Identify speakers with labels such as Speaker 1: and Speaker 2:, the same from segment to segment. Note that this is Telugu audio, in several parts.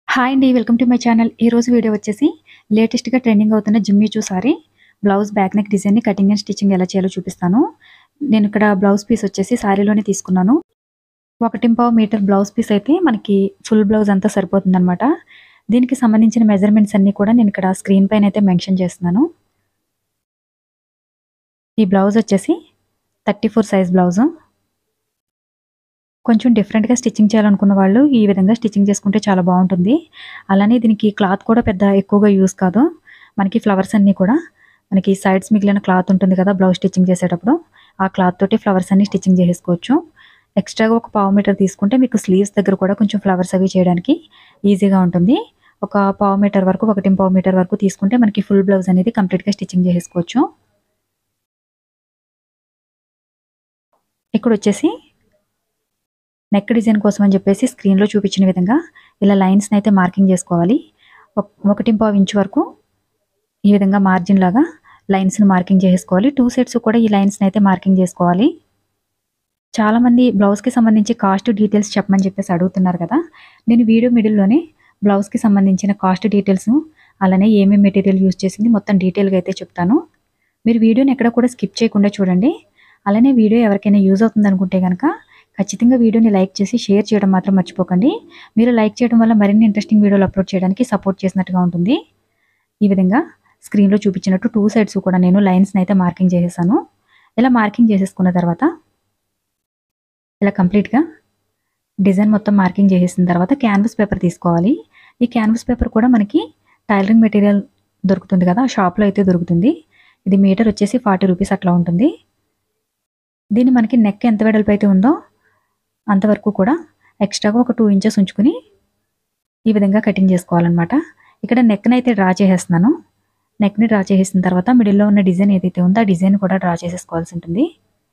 Speaker 1: హాయ్ అండి వెల్కమ్ టు మై ఛానల్ ఈ రోజు వీడియో వచ్చేసి లేటెస్ట్గా ట్రెండింగ్ అవుతున్న Jimmy Choo sari blouse back neck డిజైన్ని కటింగ్ అండ్ స్టిచ్చింగ్ ఎలా చేయాలో చూపిస్తాను నేను ఇక్కడ బ్లౌజ్ పీస్ వచ్చేసి సారీలోనే తీసుకున్నాను ఒకటింపావు మీటర్ బ్లౌజ్ పీస్ అయితే మనకి ఫుల్ బ్లౌజ్ అంతా సరిపోతుంది అనమాట దీనికి సంబంధించిన మెజర్మెంట్స్ అన్నీ కూడా నేను ఇక్కడ స్క్రీన్ పైన అయితే మెన్షన్ చేస్తున్నాను ఈ బ్లౌజ్ వచ్చేసి థర్టీ ఫోర్ సైజ్ బ్లౌజు కొంచెం డిఫరెంట్గా స్టిచ్చింగ్ చేయాలనుకున్న వాళ్ళు ఈ విధంగా స్టిచ్చింగ్ చేసుకుంటే చాలా బాగుంటుంది అలానే దీనికి క్లాత్ కూడా పెద్ద ఎక్కువగా యూస్ కాదు మనకి ఫ్లవర్స్ అన్నీ కూడా మనకి సైడ్స్ మిగిలిన క్లాత్ ఉంటుంది కదా బ్లౌజ్ స్టిచ్చింగ్ చేసేటప్పుడు ఆ క్లాత్ తోటి ఫ్లవర్స్ అన్ని స్టిచ్చింగ్ చేసుకోవచ్చు ఎక్స్ట్రాగా ఒక పావు మీటర్ తీసుకుంటే మీకు స్లీవ్స్ దగ్గర కూడా కొంచెం ఫ్లవర్స్ అవి చేయడానికి ఈజీగా ఉంటుంది ఒక పావు మీటర్ వరకు ఒకటి పావు మీటర్ వరకు తీసుకుంటే మనకి ఫుల్ బ్లౌజ్ అనేది కంప్లీట్గా స్టిచ్చింగ్ చేసుకోవచ్చు ఇక్కడ వచ్చేసి నెక్ డిజైన్ కోసం అని చెప్పేసి స్క్రీన్లో చూపించిన విధంగా ఇలా లైన్స్ని అయితే మార్కింగ్ చేసుకోవాలి ఒకటి పావు ఇంచు వరకు ఈ విధంగా మార్జిన్ లాగా లైన్స్ని మార్కింగ్ చేసుకోవాలి టూ సెట్స్ కూడా ఈ లైన్స్ని అయితే మార్కింగ్ చేసుకోవాలి చాలామంది బ్లౌజ్కి సంబంధించి కాస్ట్ డీటెయిల్స్ చెప్పమని చెప్పేసి అడుగుతున్నారు కదా నేను వీడియో మిడిల్లోనే బ్లౌజ్కి సంబంధించిన కాస్ట్ డీటెయిల్స్ అలానే ఏమేమి మెటీరియల్ యూస్ చేసింది మొత్తం డీటెయిల్గా అయితే చెప్తాను మీరు వీడియోని ఎక్కడ కూడా స్కిప్ చేయకుండా చూడండి అలానే వీడియో ఎవరికైనా యూజ్ అవుతుంది అనుకుంటే కనుక ఖచ్చితంగా వీడియోని లైక్ చేసి షేర్ చేయడం మాత్రం మర్చిపోకండి మీరు లైక్ చేయడం వల్ల మరిన్ని ఇంట్రెస్టింగ్ వీడియోలు అప్లోడ్ చేయడానికి సపోర్ట్ చేసినట్టుగా ఉంటుంది ఈ విధంగా స్క్రీన్లో చూపించినట్టు టూ సైడ్స్ కూడా నేను లైన్స్ని అయితే మార్కింగ్ చేసేసాను ఇలా మార్కింగ్ చేసేసుకున్న తర్వాత ఇలా కంప్లీట్గా డిజైన్ మొత్తం మార్కింగ్ చేసేసిన తర్వాత క్యాన్వస్ పేపర్ తీసుకోవాలి ఈ క్యాన్వస్ పేపర్ కూడా మనకి టైలరింగ్ మెటీరియల్ దొరుకుతుంది కదా ఆ షాప్లో అయితే దొరుకుతుంది ఇది మీటర్ వచ్చేసి ఫార్టీ రూపీస్ అట్లా ఉంటుంది దీన్ని మనకి నెక్ ఎంత వెడల్పు అయితే ఉందో అంతవరకు కూడా ఎక్స్ట్రాగా ఒక టూ ఇంచెస్ ఉంచుకుని ఈ విధంగా కటింగ్ చేసుకోవాలన్నమాట ఇక్కడ నెక్ని అయితే డ్రా చేసేస్తున్నాను నెక్ని డ్రా చేసేసిన తర్వాత మిడిల్లో ఉన్న డిజైన్ ఏదైతే ఉందో ఆ డిజైన్ కూడా డ్రా చేసేసుకోవాల్సి ఉంటుంది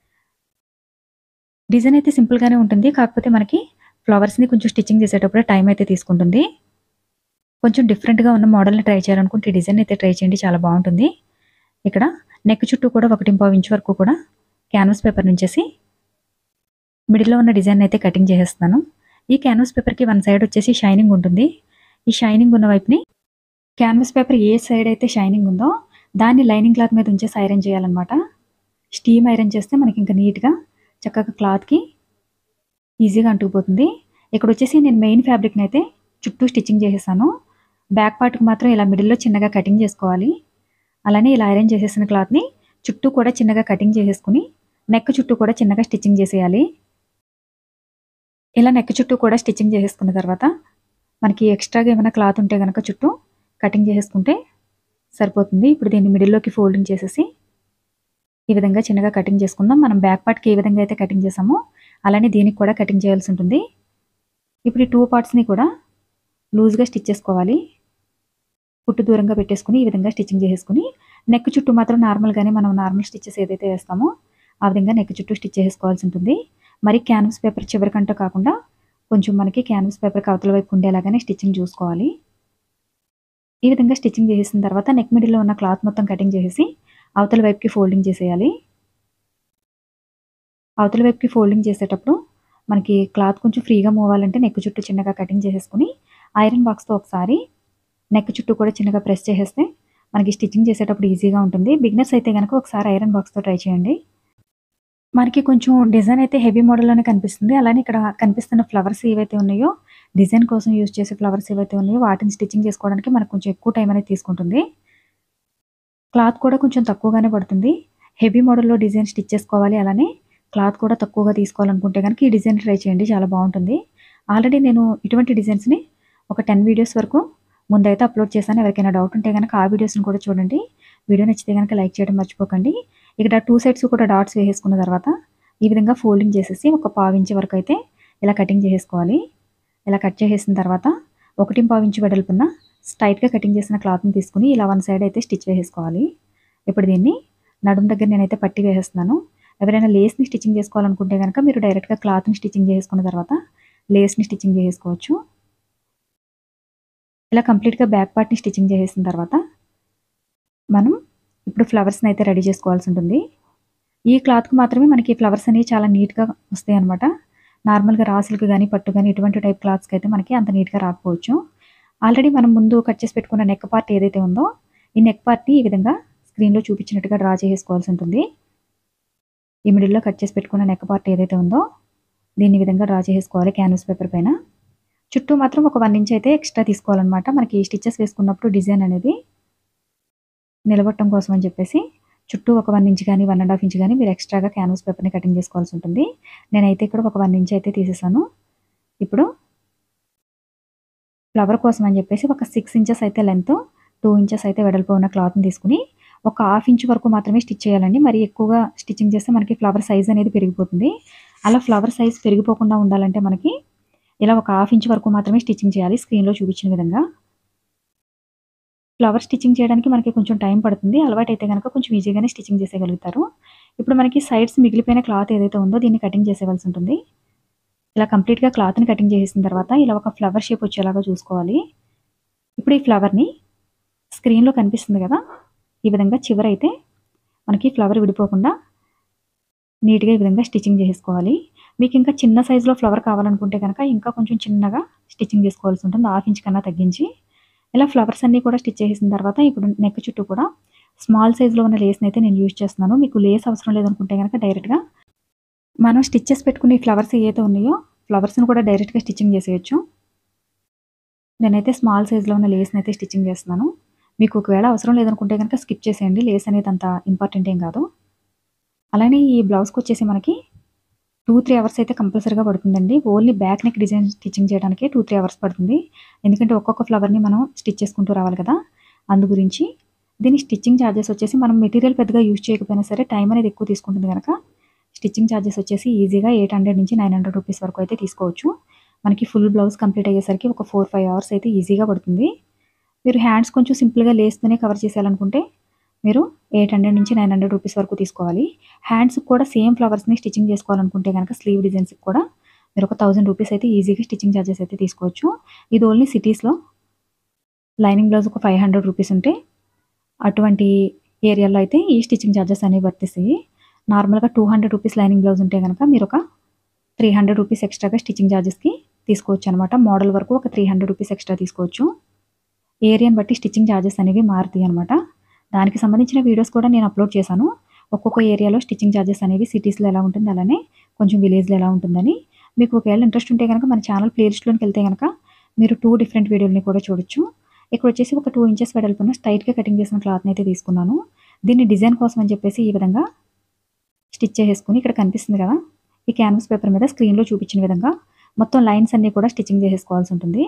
Speaker 1: డిజైన్ అయితే సింపుల్గానే ఉంటుంది కాకపోతే మనకి ఫ్లవర్స్ని కొంచెం స్టిచ్చింగ్ చేసేటప్పుడు టైం అయితే తీసుకుంటుంది కొంచెం డిఫరెంట్గా ఉన్న మోడల్ని ట్రై చేయాలనుకుంటే ఈ డిజైన్ అయితే ట్రై చేయండి చాలా బాగుంటుంది ఇక్కడ నెక్ చుట్టూ కూడా ఒకటి పావు ఇంచ్ వరకు కూడా క్యాన్వస్ పేపర్ నుంచేసి మిడిల్లో ఉన్న డిజైన్ అయితే కటింగ్ చేసేస్తాను ఈ క్యాన్వస్ పేపర్కి వన్ సైడ్ వచ్చేసి షైనింగ్ ఉంటుంది ఈ షైనింగ్ ఉన్న వైపుని క్యాన్వస్ పేపర్ ఏ సైడ్ అయితే షైనింగ్ ఉందో దాన్ని లైనింగ్ క్లాత్ మీద ఉంచేసి ఐరన్ చేయాలన్నమాట స్టీమ్ ఐరన్ చేస్తే మనకి ఇంకా నీట్గా చక్కగా క్లాత్కి ఈజీగా అంటుకుపోతుంది ఇక్కడ వచ్చేసి నేను మెయిన్ ఫ్యాబ్రిక్ని అయితే చుట్టూ స్టిచ్చింగ్ చేసేసాను బ్యాక్ పార్ట్కి మాత్రం ఇలా మిడిల్లో చిన్నగా కటింగ్ చేసుకోవాలి అలానే ఇలా ఐరన్ చేసేసిన క్లాత్ని చుట్టూ కూడా చిన్నగా కటింగ్ చేసేసుకుని నెక్ చుట్టూ కూడా చిన్నగా స్టిచ్చింగ్ చేసేయాలి ఇలా నెక్ చుట్టూ కూడా స్టిచ్చింగ్ చేసేసుకున్న తర్వాత మనకి ఎక్స్ట్రాగా ఏమైనా క్లాత్ ఉంటే కనుక చుట్టూ కటింగ్ చేసేసుకుంటే సరిపోతుంది ఇప్పుడు దీన్ని మిడిల్లోకి ఫోల్డింగ్ చేసేసి ఈ విధంగా చిన్నగా కటింగ్ చేసుకుందాం మనం బ్యాక్ పార్ట్కి ఏ విధంగా అయితే కటింగ్ చేసామో అలానే దీనికి కూడా కటింగ్ చేయాల్సి ఉంటుంది ఇప్పుడు ఈ టూ పార్ట్స్ని కూడా లూజ్గా స్టిచ్ చేసుకోవాలి పుట్టు దూరంగా పెట్టేసుకుని ఈ విధంగా స్టిచ్చింగ్ చేసేసుకుని నెక్ చుట్టూ మాత్రం నార్మల్గానే మనం నార్మల్ స్టిచ్చెస్ ఏదైతే వేస్తామో ఆ విధంగా నెక్ చుట్టూ స్టిచ్ చేసుకోవాల్సి ఉంటుంది మరి క్యాన్వస్ పేపర్ చివరికంట కాకుండా కొంచెం మనకి క్యాన్వస్ పేపర్ అవతల వైపు ఉండేలాగానే స్టిచ్చింగ్ చూసుకోవాలి ఈ విధంగా స్టిచ్చింగ్ చేసేసిన తర్వాత నెక్ మిడిల్లో ఉన్న క్లాత్ మొత్తం కటింగ్ చేసేసి అవతల వైపుకి ఫోల్డింగ్ చేసేయాలి అవతల వైపుకి ఫోల్డింగ్ చేసేటప్పుడు మనకి క్లాత్ కొంచెం ఫ్రీగా మూవ్ అవ్వాలంటే నెక్ చుట్టూ చిన్నగా కటింగ్ చేసేసుకుని ఐరన్ బాక్స్తో ఒకసారి నెక్ చుట్టూ కూడా చిన్నగా ప్రెస్ చేసేస్తే మనకి స్టిచ్చింగ్ చేసేటప్పుడు ఈజీగా ఉంటుంది బిగినర్స్ అయితే కనుక ఒకసారి ఐరన్ బాక్స్తో ట్రై చేయండి మనకి కొంచెం డిజైన్ అయితే హెవీ మోడల్లోనే కనిపిస్తుంది అలానే ఇక్కడ కనిపిస్తున్న ఫ్లవర్స్ ఏవైతే ఉన్నాయో డిజైన్ కోసం యూజ్ చేసే ఫ్లవర్స్ ఏవైతే ఉన్నాయో వాటిని స్టిచ్చింగ్ చేసుకోవడానికి మనకు కొంచెం ఎక్కువ టైం అనేది తీసుకుంటుంది క్లాత్ కూడా కొంచెం తక్కువగానే పడుతుంది హెవీ మోడల్లో డిజైన్ స్టిచ్ చేసుకోవాలి అలానే క్లాత్ కూడా తక్కువగా తీసుకోవాలనుకుంటే కనుక ఈ డిజైన్ ట్రై చేయండి చాలా బాగుంటుంది ఆల్రెడీ నేను ఇటువంటి డిజైన్స్ని ఒక టెన్ వీడియోస్ వరకు ముందైతే అప్లోడ్ చేశాను ఎవరికైనా డౌట్ ఉంటే కనుక ఆ వీడియోస్ని కూడా చూడండి వీడియో నచ్చితే కనుక లైక్ చేయడం మర్చిపోకండి ఇక్కడ టూ సైడ్స్ కూడా డాట్స్ వేసేసుకున్న తర్వాత ఈ విధంగా ఫోల్డింగ్ చేసేసి ఒక పావించి వరకు అయితే ఇలా కటింగ్ చేసేసుకోవాలి ఇలా కట్ చేసేసిన తర్వాత ఒకటి పావించి వెడల్పున్న స్ట్రైట్గా కటింగ్ చేసిన క్లాత్ని తీసుకుని ఇలా వన్ సైడ్ అయితే స్టిచ్ వేసేసుకోవాలి ఇప్పుడు దీన్ని నడుం దగ్గర నేనైతే పట్టి వేసేస్తున్నాను ఎవరైనా లేస్ని స్టిచ్చింగ్ చేసుకోవాలనుకుంటే కనుక మీరు డైరెక్ట్గా క్లాత్ని స్టిచ్చింగ్ చేసుకున్న తర్వాత లేస్ని స్టిచ్చింగ్ చేసుకోవచ్చు ఇలా కంప్లీట్గా బ్యాక్ పార్ట్ని స్టిచ్చింగ్ చేసేసిన తర్వాత మనం ఇప్పుడు ఫ్లవర్స్ని అయితే రెడీ చేసుకోవాల్సి ఉంటుంది ఈ క్లాత్కి మాత్రమే మనకి ఫ్లవర్స్ అనేవి చాలా నీట్గా వస్తాయి అనమాట నార్మల్గా రాసులకు కానీ పట్టు కానీ ఇటువంటి టైప్ క్లాత్స్కి అయితే మనకి అంత నీట్గా రాకపోవచ్చు ఆల్రెడీ మనం ముందు కట్ చేసి పెట్టుకున్న నెక్ పార్ట్ ఏదైతే ఉందో ఈ నెక్ పార్ట్ని ఈ విధంగా స్క్రీన్లో చూపించినట్టుగా డ్రా చేసుకోవాల్సి ఉంటుంది ఈ మిడిల్లో కట్ చేసి పెట్టుకున్న నెక్ పార్ట్ ఏదైతే ఉందో దీన్ని ఈ విధంగా డ్రా చేసుకోవాలి క్యాన్వాస్ పేపర్ పైన చుట్టూ మాత్రం ఒక వన్ ఇంచ్ అయితే ఎక్స్ట్రా తీసుకోవాలన్నమాట మనకి స్టిచ్చెస్ వేసుకున్నప్పుడు డిజైన్ అనేది నిలబట్టడం కోసం అని చెప్పేసి చుట్టూ ఒక వన్ ఇంచ్ కానీ వన్ అండ్ హాఫ్ ఇంచ్ కానీ మీరు ఎక్స్ట్రాగా క్యాన్వాస్ పేపర్ని కటింగ్ చేసుకోవాల్సి ఉంటుంది నేనైతే ఇక్కడ ఒక వన్ ఇంచ్ అయితే తీసేసాను ఇప్పుడు ఫ్లవర్ కోసం అని చెప్పేసి ఒక సిక్స్ ఇంచెస్ అయితే లెంత్ టూ ఇంచెస్ అయితే వెడల్పు ఉన్న క్లాత్ని తీసుకుని ఒక హాఫ్ ఇంచ్ వరకు మాత్రమే స్టిచ్ చేయాలండి మరి ఎక్కువగా స్టిచ్చింగ్ చేస్తే మనకి ఫ్లవర్ సైజ్ అనేది పెరిగిపోతుంది అలా ఫ్లవర్ సైజ్ పెరిగిపోకుండా ఉండాలంటే మనకి ఇలా ఒక హాఫ్ ఇంచ్ వరకు మాత్రమే స్టిచ్చింగ్ చేయాలి స్క్రీన్లో చూపించిన విధంగా ఫ్లవర్ స్టిచ్చింగ్ చేయడానికి మనకి కొంచెం టైం పడుతుంది అలవాటు అయితే కనుక కొంచెం ఈజీగానే స్టిచ్చింగ్ చేసేయగలుగుతారు ఇప్పుడు మనకి సైడ్స్ మిగిలిపోయిన క్లాత్ ఏదైతే ఉందో దీన్ని కటింగ్ చేసేవలసి ఉంటుంది ఇలా కంప్లీట్గా క్లాత్ని కటింగ్ చేసేసిన తర్వాత ఇలా ఒక ఫ్లవర్ షేప్ వచ్చేలాగా చూసుకోవాలి ఇప్పుడు ఈ ఫ్లవర్ని స్క్రీన్లో కనిపిస్తుంది కదా ఈ విధంగా చివరైతే మనకి ఫ్లవర్ విడిపోకుండా నీట్గా ఈ విధంగా స్టిచ్చింగ్ చేసుకోవాలి మీకు ఇంకా చిన్న సైజులో ఫ్లవర్ కావాలనుకుంటే కనుక ఇంకా కొంచెం చిన్నగా స్టిచ్చింగ్ చేసుకోవాల్సి ఉంటుంది హాఫ్ ఇంచ్ కన్నా తగ్గించి ఇలా ఫ్లవర్స్ అన్నీ కూడా స్టిచ్ చేసిన తర్వాత ఇప్పుడు నెక్ చుట్టూ కూడా స్మాల్ సైజులో ఉన్న లేస్ని అయితే నేను యూజ్ చేస్తున్నాను మీకు లేస్ అవసరం లేదనుకుంటే కనుక డైరెక్ట్గా మనం స్టిచ్చెస్ పెట్టుకునే ఫ్లవర్స్ ఏవైతే ఉన్నాయో ఫ్లవర్స్ని కూడా డైరెక్ట్గా స్టిచ్చింగ్ చేసేయచ్చు నేనైతే స్మాల్ సైజులో ఉన్న లేస్ని అయితే స్టిచ్చింగ్ చేస్తున్నాను మీకు ఒకవేళ అవసరం లేదనుకుంటే కనుక స్కిప్ చేసేయండి లేస్ అనేది అంత ఇంపార్టెంట్ ఏం కాదు అలానే ఈ బ్లౌజ్కి వచ్చేసి మనకి టూ త్రీ అవర్స్ అయితే కంపల్సరీగా పడుతుందండి only back neck design stitching చేయడానికి టూ త్రీ అవర్స్ పడుతుంది ఎందుకంటే ఒక్కొక్క ఫ్లవర్ని మనం స్టిచ్ చేసుకుంటూ రావాలి కదా అందు గురించి దీని స్టిచ్చింగ్ ఛార్జెస్ వచ్చేసి మనం మెటీరియల్ పెద్దగా యూజ్ చేయకపోయినా సరే టైం అనేది ఎక్కువ తీసుకుంటుంది కనుక స్టిచ్చింగ్ ఛార్జెస్ వచ్చేసి ఈజీగా ఎయిట్ హండ్రెడ్ నుంచి నైన్ హండ్రెడ్ రూపీస్ వరకు అయితే తీసుకోవచ్చు మనకి ఫుల్ బ్లౌజ్ కంప్లీట్ అయ్యేసరికి ఒక ఫోర్ ఫైవ్ అవర్స్ అయితే ఈజీగా పడుతుంది మీరు హ్యాండ్స్ కొంచెం సింపుల్గా లేస్తూనే కవర్ చేసేయాలనుకుంటే మీరు ఎయిట్ హండ్రెడ్ నుంచి నైన్ హండ్రెడ్ రూపీస్ వరకు తీసుకోవాలి హ్యాండ్స్కి కూడా సేమ్ ఫ్లవర్స్ని స్టిచ్చింగ్ చేసుకోవాలనుకుంటే కనుక స్లీవ్ డిజైన్స్కి కూడా మీరు ఒక థౌసండ్ రూపీస్ అయితే ఈజీగా స్టిచ్చింగ్ ఛార్జెస్ అయితే తీసుకోవచ్చు ఇది ఓన్లీ సిటీస్లో లైనింగ్ బ్లౌజ్ ఒక ఫైవ్ హండ్రెడ్ రూపీస్ ఉంటే అటువంటి ఏరియాలో అయితే ఈ స్టిచ్చింగ్ ఛార్జెస్ అనేవి వర్తిస్తాయి నార్మల్గా two hundred rupees lining blouse ఉంటే కనుక మీరు ఒక త్రీ హండ్రెడ్ రూపీస్ ఎక్స్ట్రాగా స్టిచ్చింగ్ ఛార్జెస్కి తీసుకోవచ్చు అనమాట మోడల్ వరకు ఒక త్రీ హండ్రెడ్ రూపీస్ ఎక్స్ట్రా తీసుకోవచ్చు ఏరియాని బట్టి స్టిచ్చింగ్ ఛార్జెస్ అనేవి మారుతాయి అనమాట దానికి సంబంధించిన వీడియోస్ కూడా నేను అప్లోడ్ చేశాను ఒక్కొక్క ఏరియాలో స్టిచ్చింగ్ ఛార్జెస్ అనేవి సిటీస్లో ఎలా ఉంటుంది అలానే కొంచెం విలేజ్లో ఎలా ఉంటుందని మీకు ఒకవేళ ఇంట్రెస్ట్ ఉంటే కనుక మన ఛానల్ ప్లేలిస్ట్లోకి వెళ్తే కనుక మీరు టూ డిఫరెంట్ వీడియోని కూడా చూడొచ్చు ఇక్కడ వచ్చేసి ఒక టూ ఇంచెస్ వెడల్పున స్ట్రైట్గా కటింగ్ చేసిన క్లాత్ని అయితే తీసుకున్నాను దీన్ని డిజైన్ కోసం అని చెప్పేసి ఈ విధంగా స్టిచ్ చేసేసుకుని ఇక్కడ కనిపిస్తుంది కదా ఈ క్యాన్వాస్ పేపర్ మీద స్క్రీన్లో చూపించిన విధంగా మొత్తం లైన్స్ అన్నీ కూడా స్టిచ్చింగ్ చేసేసుకోవాల్సి ఉంటుంది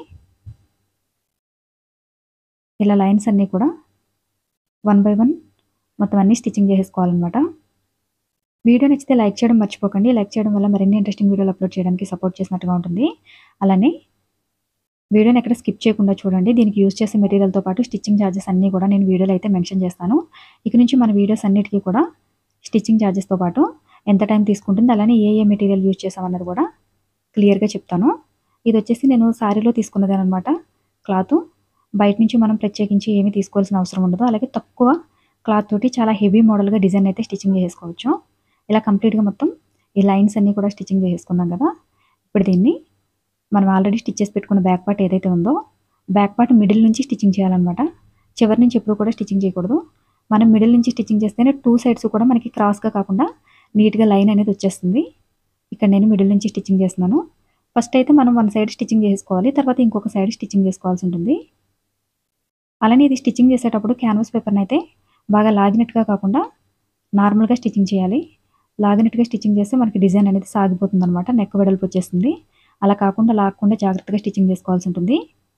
Speaker 1: ఇలా లైన్స్ అన్నీ కూడా వన్ బై వన్ మొత్తం అన్నీ స్టిచ్చింగ్ చేసేసుకోవాలన్నమాట వీడియో నచ్చితే లైక్ చేయడం మర్చిపోకండి లైక్ చేయడం వల్ల మరిన్ని ఇంట్రెస్టింగ్ వీడియోలు అప్లోడ్ చేయడానికి సపోర్ట్ చేసినట్టుగా ఉంటుంది అలానే వీడియోని ఎక్కడ స్కిప్ చేయకుండా చూడండి దీనికి యూజ్ చేసే మెటీరియల్తో పాటు స్టిచ్చింగ్ ఛార్జెస్ అన్నీ కూడా నేను వీడియోలో అయితే మెన్షన్ చేస్తాను ఇక నుంచి మన వీడియోస్ అన్నిటికీ కూడా స్టిచ్చింగ్ ఛార్జెస్తో పాటు ఎంత టైం తీసుకుంటుంది అలానే ఏ ఏ మెటీరియల్ యూజ్ చేసామన్నది కూడా క్లియర్గా చెప్తాను ఇది వచ్చేసి నేను శారీలో తీసుకున్నది అనమాట క్లాత్ బయట నుంచి మనం ప్రత్యేకించి ఏమీ తీసుకోవాల్సిన అవసరం ఉండదు అలాగే తక్కువ క్లాత్ తోటి చాలా హెవీ మోడల్గా డిజైన్ అయితే స్టిచ్చింగ్ చేసుకోవచ్చు ఇలా కంప్లీట్గా మొత్తం ఈ లైన్స్ అన్నీ కూడా స్టిచ్చింగ్ చేసుకున్నాం కదా ఇప్పుడు దీన్ని మనం ఆల్రెడీ స్టిచ్ చేసి పెట్టుకున్న బ్యాక్ పార్ట్ ఏదైతే ఉందో బ్యాక్ పార్ట్ మిడిల్ నుంచి స్టిచ్చింగ్ చేయాలన్నమాట చివరి నుంచి ఎప్పుడు కూడా స్టిచ్చింగ్ చేయకూడదు మనం మిడిల్ నుంచి స్టిచ్చింగ్ చేస్తేనే టూ సైడ్స్ కూడా మనకి క్రాస్గా కాకుండా నీట్గా లైన్ అనేది వచ్చేస్తుంది ఇక్కడ నేను మిడిల్ నుంచి స్టిచ్చింగ్ చేస్తున్నాను ఫస్ట్ అయితే మనం వన్ సైడ్ స్టిచ్చింగ్ చేసుకోవాలి తర్వాత ఇంకొక సైడ్ స్టిచ్చింగ్ చేసుకోవాల్సి ఉంటుంది అలానే ఇది స్టిచ్చింగ్ చేసేటప్పుడు క్యాన్వాస్ పేపర్ని అయితే బాగా లాగినట్టుగా కాకుండా నార్మల్గా స్టిచ్చింగ్ చేయాలి లాగినట్టుగా స్టిచ్చింగ్ చేస్తే మనకి డిజైన్ అనేది సాగిపోతుంది అనమాట నెక్ వెడల్పు వచ్చేస్తుంది అలా కాకుండా లాగకుండా జాగ్రత్తగా స్టిచ్చింగ్ చేసుకోవాల్సి ఉంటుంది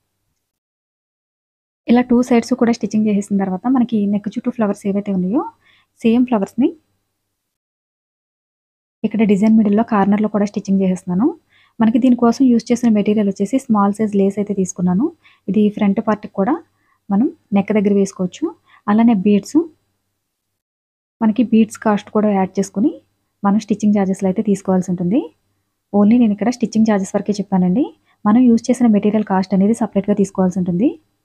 Speaker 1: ఇలా టూ సైడ్స్ కూడా స్టిచ్చింగ్ చేసేసిన తర్వాత మనకి నెక్ చుట్టూ ఫ్లవర్స్ ఏవైతే ఉన్నాయో సేమ్ ఫ్లవర్స్ని ఇక్కడ డిజైన్ మిడిల్లో కార్నర్లో కూడా స్టిచ్చింగ్ చేసేస్తున్నాను మనకి దీనికోసం యూస్ చేసిన మెటీరియల్ వచ్చేసి స్మాల్ సైజ్ లేస్ అయితే తీసుకున్నాను ఇది ఫ్రంట్ పార్ట్కి కూడా మనం నెక్ దగ్గర వేసుకోవచ్చు అలానే బీడ్స్ మనకి బీడ్స్ కాస్ట్ కూడా యాడ్ చేసుకుని మనం స్టిచ్చింగ్ ఛార్జెస్లో అయితే తీసుకోవాల్సి ఉంటుంది ఓన్లీ నేను ఇక్కడ స్టిచ్చింగ్ ఛార్జెస్ వరకే చెప్పానండి మనం యూజ్ చేసిన మెటీరియల్ కాస్ట్ అనేది సపరేట్గా తీసుకోవాల్సి ఉంటుంది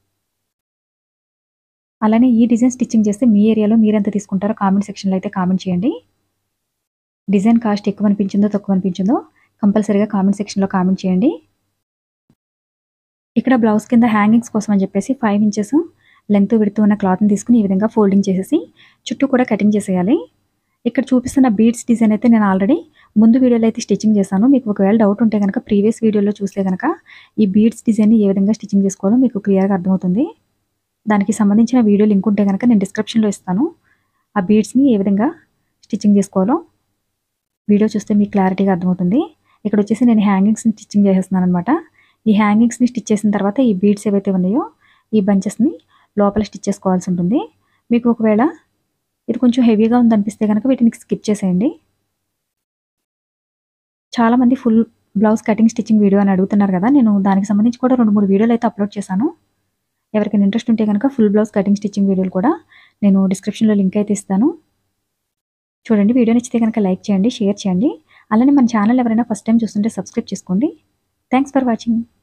Speaker 1: అలానే ఈ డిజైన్ స్టిచ్చింగ్ చేస్తే మీ ఏరియాలో మీరు ఎంత తీసుకుంటారో కామెంట్ సెక్షన్లో అయితే కామెంట్ చేయండి డిజైన్ కాస్ట్ ఎక్కువ అనిపించిందో తక్కువ అనిపించిందో కంపల్సరీగా కామెంట్ సెక్షన్లో కామెంట్ చేయండి ఇక ఇక్కడ బ్లౌజ్ కింద హ్యాంగింగ్స్ కోసం అని చెప్పేసి ఫైవ్ ఇంచెస్ లెంత్ విడుతూ ఉన్న క్లాత్ని తీసుకుని ఈ విధంగా ఫోల్డింగ్ చేసేసి చుట్టూ కూడా కటింగ్ చేసేయాలి ఇక్కడ చూపిస్తున్న బీడ్స్ డిజైన్ అయితే నేను ఆల్రెడీ ముందు వీడియోలో అయితే స్టిచ్చింగ్ చేశాను మీకు ఒకవేళ డౌట్ ఉంటే కనుక ప్రీవియస్ వీడియోలో చూస్తే కనుక ఈ బీడ్స్ డిజైన్ ఏ విధంగా స్టిచ్చింగ్ చేసుకోవాలో మీకు క్లియర్గా అర్థమవుతుంది దానికి సంబంధించిన వీడియో లింక్ ఉంటే కనుక నేను డిస్క్రిప్షన్లో ఇస్తాను ఆ బీడ్స్ని ఏ విధంగా స్టిచ్చింగ్ చేసుకోవాలో వీడియో చూస్తే మీకు క్లారిటీగా అర్థమవుతుంది ఇక్కడ వచ్చేసి నేను హ్యాంగింగ్స్ని స్టిచ్చింగ్ చేసేస్తున్నాను అనమాట ఈ హ్యాంగింగ్స్ని స్టిచ్ చేసిన తర్వాత ఈ బీడ్స్ ఏవైతే ఉన్నాయో ఈ బంచెస్ని లోపల స్టిచ్ చేసుకోవాల్సి ఉంటుంది మీకు ఒకవేళ ఇది కొంచెం హెవీగా ఉందనిపిస్తే కనుక వీటిని స్కిప్ చేసేయండి చాలామంది full blouse cutting stitching video అని అడుగుతున్నారు కదా నేను దానికి సంబంధించి కూడా రెండు మూడు వీడియోలు అయితే అప్లోడ్ చేశాను ఎవరికైనా ఇంట్రెస్ట్ ఉంటే కనుక ఫుల్ బ్లౌజ్ కటింగ్ స్టిచ్చింగ్ వీడియోలు కూడా నేను డిస్క్రిప్షన్లో లింక్ అయితే ఇస్తాను చూడండి వీడియో నచ్చితే కనుక లైక్ చేయండి షేర్ చేయండి అలానే మన ఛానల్ ఎవరైనా ఫస్ట్ టైం చూస్తుంటే సబ్స్క్రైబ్ చేసుకోండి థ్యాంక్స్ ఫర్ వాచింగ్